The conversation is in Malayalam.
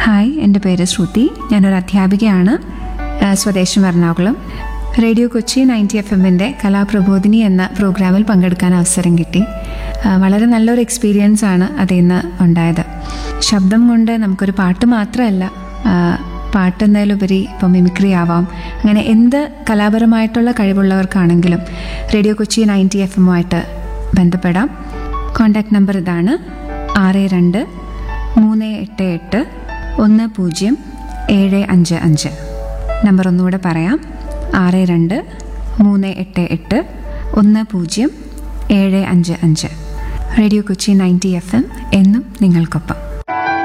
ഹായ് എൻ്റെ പേര് ശ്രുതി ഞാനൊരു അധ്യാപികയാണ് ആ, സ്വദേശം Ernakulam radio Kochi ninety F എമ്മിൻ്റെ കലാപ്രബോധിനി എന്ന പ്രോഗ്രാമിൽ പങ്കെടുക്കാൻ അവസരം കിട്ടി ആ, വളരെ നല്ലൊരു എക്സ്പീരിയൻസ് ആണ് അതിൽ നിന്ന് ഉണ്ടായത് ശബ്ദം കൊണ്ട് നമുക്കൊരു പാട്ട് മാത്രമല്ല ആ, പാട്ട് എന്നതിലുപരി ഇപ്പം മിമിക്രി ആവാം അങ്ങനെ എന്ത് കലാപരമായിട്ടുള്ള കഴിവുള്ളവർക്കാണെങ്കിലും റേഡിയോ കൊച്ചി നയൻറ്റി എഫ് എമ്മുമായിട്ട് ബന്ധപ്പെടാം കോൺടാക്ട് നമ്പർ ഇതാണ് ആറ് രണ്ട് മൂന്ന് എട്ട് എട്ട് ഒന്ന് പൂജ്യം ഏഴ് അഞ്ച് അഞ്ച് നമ്പർ ഒന്നുകൂടെ പറയാം ആറ് രണ്ട് മൂന്ന് എട്ട് എട്ട് ഒന്ന് പൂജ്യം ഏഴ് അഞ്ച് അഞ്ച് radio Kochi ninety F M എന്നും നിങ്ങൾക്കൊപ്പം